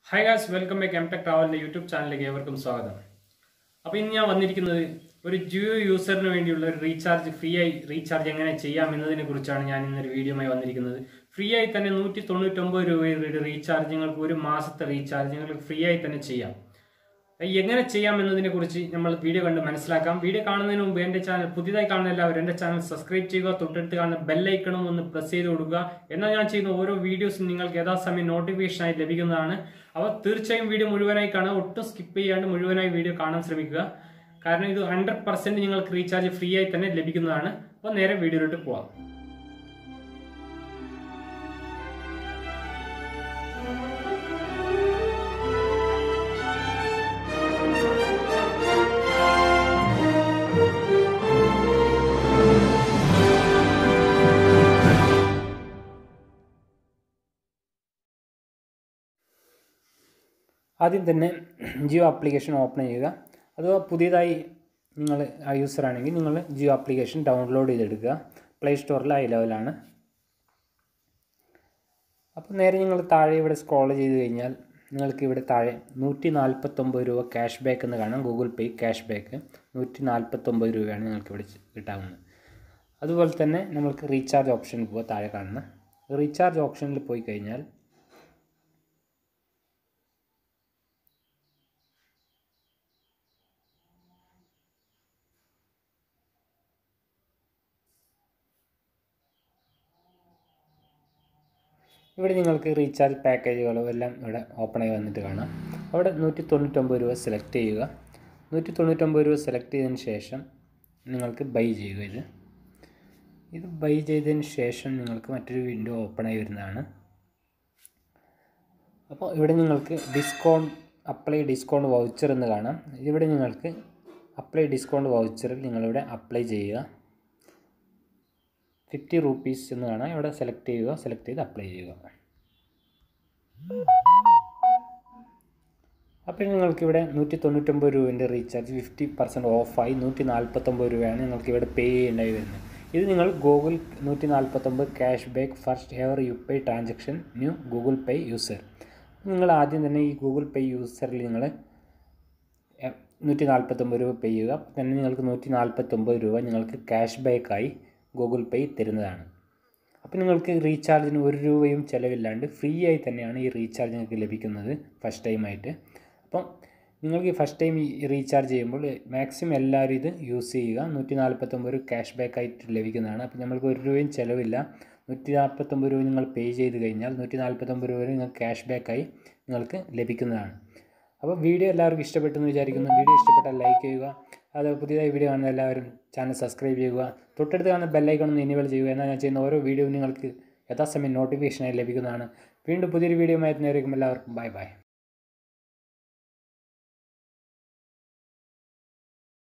hi guys welcome back M Tech ട്രാവലിൻ്റെ YouTube ചാനലിലേക്ക് ഏവർക്കും സ്വാഗതം അപ്പോൾ ഇന്ന് ഞാൻ വന്നിരിക്കുന്നത് ഒരു ജിയോ യൂസറിന് വേണ്ടിയുള്ള ഒരു റീചാർജ് ഫ്രീ ആയി റീചാർജ് എങ്ങനെ ചെയ്യാം എന്നതിനെ കുറിച്ചാണ് ഞാൻ ഇന്നൊരു വീഡിയോയുമായി വന്നിരിക്കുന്നത് ഫ്രീ ആയി തന്നെ നൂറ്റി തൊണ്ണൂറ്റൊമ്പത് രൂപയുടെ റീചാർജ് നിങ്ങൾക്ക് ഒരു മാസത്തെ റീചാർജ് നിങ്ങൾക്ക് ഫ്രീ ആയി തന്നെ ചെയ്യാം എങ്ങനെ ചെയ്യാം എന്നതിനെ കുറിച്ച് നമ്മൾ വീഡിയോ കണ്ട് മനസ്സിലാക്കാം വീഡിയോ കാണുന്നതിന് മുമ്പ് എൻ്റെ ചാനൽ പുതിയതായി കാണുന്ന എല്ലാവരും എൻ്റെ ചാനൽ സബ്സ്ക്രൈബ് ചെയ്യുക തൊട്ടടുത്ത് കാണുന്ന ബെല്ലൈക്കണും ഒന്ന് പ്രസ് ചെയ്ത് കൊടുക്കുക എന്നാൽ ഞാൻ ചെയ്യുന്ന ഓരോ വീഡിയോസും നിങ്ങൾക്ക് യഥാസമയം നോട്ടിഫിക്കേഷനായി ലഭിക്കുന്നതാണ് അപ്പോൾ തീർച്ചയായും വീഡിയോ മുഴുവനായി കാണുക ഒട്ടും സ്കിപ്പ് ചെയ്യാണ്ട് മുഴുവനായി വീഡിയോ കാണാൻ ശ്രമിക്കുക കാരണം ഇത് ഹൺഡ്രഡ് പെർസെൻറ്റ് നിങ്ങൾക്ക് റീചാർജ് ഫ്രീ ആയി തന്നെ ലഭിക്കുന്നതാണ് അപ്പോൾ നേരെ വീഡിയോയിലോട്ട് പോവാം ആദ്യം തന്നെ ജിയോ ആപ്ലിക്കേഷൻ ഓപ്പൺ ചെയ്യുക അഥവാ പുതിയതായി നിങ്ങൾ ആ യൂസർ ആണെങ്കിൽ നിങ്ങൾ ജിയോ ആപ്ലിക്കേഷൻ ഡൗൺലോഡ് ചെയ്തെടുക്കുക പ്ലേ സ്റ്റോറിൽ ഐ ലെവലാണ് അപ്പോൾ നേരെ നിങ്ങൾ താഴെ ഇവിടെ സ്ക്രോൾ ചെയ്ത് കഴിഞ്ഞാൽ നിങ്ങൾക്ക് ഇവിടെ താഴെ നൂറ്റി നാൽപ്പത്തൊമ്പത് രൂപ ക്യാഷ് ബാക്ക് എന്ന് കാണാം ഗൂഗിൾ പേ ക്യാഷ് ബാക്ക് നൂറ്റി നാൽപ്പത്തൊമ്പത് രൂപയാണ് നിങ്ങൾക്ക് ഇവിടെ കിട്ടാവുന്നത് അതുപോലെ തന്നെ നമ്മൾക്ക് റീചാർജ് ഓപ്ഷനിൽ പോവുക താഴെ കാണുന്ന റീചാർജ് ഓപ്ഷനിൽ പോയി കഴിഞ്ഞാൽ ഇവിടെ നിങ്ങൾക്ക് റീചാർജ് പാക്കേജുകളും എല്ലാം ഇവിടെ ഓപ്പൺ ആയി വന്നിട്ട് കാണാം അവിടെ നൂറ്റി തൊണ്ണൂറ്റൊമ്പത് രൂപ സെലക്ട് ചെയ്യുക നൂറ്റി തൊണ്ണൂറ്റൊമ്പത് രൂപ സെലക്ട് ചെയ്തതിന് ശേഷം നിങ്ങൾക്ക് ബൈ ചെയ്യുക ഇത് ഇത് ബൈ ചെയ്തതിന് ശേഷം നിങ്ങൾക്ക് മറ്റൊരു വിൻഡോ ഓപ്പൺ ആയി വരുന്നതാണ് അപ്പോൾ ഇവിടെ നിങ്ങൾക്ക് ഡിസ്കൗണ്ട് അപ്ലൈ ഡിസ്കൗണ്ട് വൗച്ചർ എന്ന് കാണാം ഇവിടെ നിങ്ങൾക്ക് അപ്ലൈ ഡിസ്കൗണ്ട് വൗച്ചറിൽ നിങ്ങളിവിടെ അപ്ലൈ ചെയ്യുക ഫിഫ്റ്റി റുപ്പീസ് എന്ന് കാണാം ഇവിടെ സെലക്ട് ചെയ്യുക സെലക്ട് ചെയ്ത് അപ്ലൈ ചെയ്യുക അപ്പോൾ നിങ്ങൾക്കിവിടെ നൂറ്റി തൊണ്ണൂറ്റൊമ്പത് രൂപേൻ്റെ റീചാർജ് ഫിഫ്റ്റി പെർസെൻറ്റ് ഓഫായി നൂറ്റി നാൽപ്പത്തൊമ്പത് രൂപയാണ് നിങ്ങൾക്ക് ഇവിടെ പേ ചെയ്യേണ്ടായി വരുന്നത് ഇത് നിങ്ങൾ ഗൂഗിൾ നൂറ്റി നാൽപ്പത്തൊമ്പത് cash back first ever you pay transaction new Google Pay user നിങ്ങൾ ആദ്യം തന്നെ ഈ ഗൂഗിൾ പേ യൂസറിൽ നിങ്ങൾ നൂറ്റി നാൽപ്പത്തൊമ്പത് രൂപ പേ ചെയ്യുക തന്നെ നിങ്ങൾക്ക് നൂറ്റി നാൽപ്പത്തൊമ്പത് രൂപ നിങ്ങൾക്ക് ക്യാഷ് ബാക്കായി ഗൂഗിൾ പേ തരുന്നതാണ് അപ്പോൾ നിങ്ങൾക്ക് റീചാർജിന് ഒരു രൂപയും ചിലവില്ലാണ്ട് ഫ്രീ ആയി തന്നെയാണ് ഈ റീചാർജ് നിങ്ങൾക്ക് ലഭിക്കുന്നത് ഫസ്റ്റ് ടൈമായിട്ട് അപ്പം നിങ്ങൾക്ക് ഈ ഫസ്റ്റ് ടൈം ഈ റീചാർജ് ചെയ്യുമ്പോൾ മാക്സിമം എല്ലാവരും ഇത് യൂസ് ചെയ്യുക നൂറ്റി നാൽപ്പത്തൊമ്പത് രൂപ ക്യാഷ് ബാക്ക് ആയിട്ട് ലഭിക്കുന്നതാണ് അപ്പോൾ നമ്മൾക്ക് ഒരു രൂപയും ചിലവില്ല നൂറ്റി നാൽപ്പത്തൊമ്പത് രൂപ നിങ്ങൾ പേ ചെയ്ത് കഴിഞ്ഞാൽ നൂറ്റി നാൽപ്പത്തൊമ്പത് രൂപ നിങ്ങൾക്ക് ക്യാഷ് ബാക്കായി നിങ്ങൾക്ക് ലഭിക്കുന്നതാണ് അപ്പോൾ വീഡിയോ എല്ലാവർക്കും ഇഷ്ടപ്പെട്ടെന്ന് വിചാരിക്കുന്നു വീഡിയോ ഇഷ്ടപ്പെട്ടാൽ ലൈക്ക് ചെയ്യുക അത് പുതിയതായി വീഡിയോ കാണുന്ന എല്ലാവരും ചാനൽ സബ്സ്ക്രൈബ് ചെയ്യുക തൊട്ടടുത്ത് കാണുന്ന ബെല്ലൈക്കൺ ഒന്ന് ഇനിവൽ ചെയ്യുക എന്നാൽ ഞാൻ ചെയ്യുന്ന ഓരോ വീഡിയോ നിങ്ങൾക്ക് യഥാസമയം നോട്ടിഫിക്കേഷനായി ലഭിക്കുന്നതാണ് വീണ്ടും പുതിയൊരു വീഡിയോ ആയി നേരിടും എല്ലാവർക്കും ബൈ ബൈ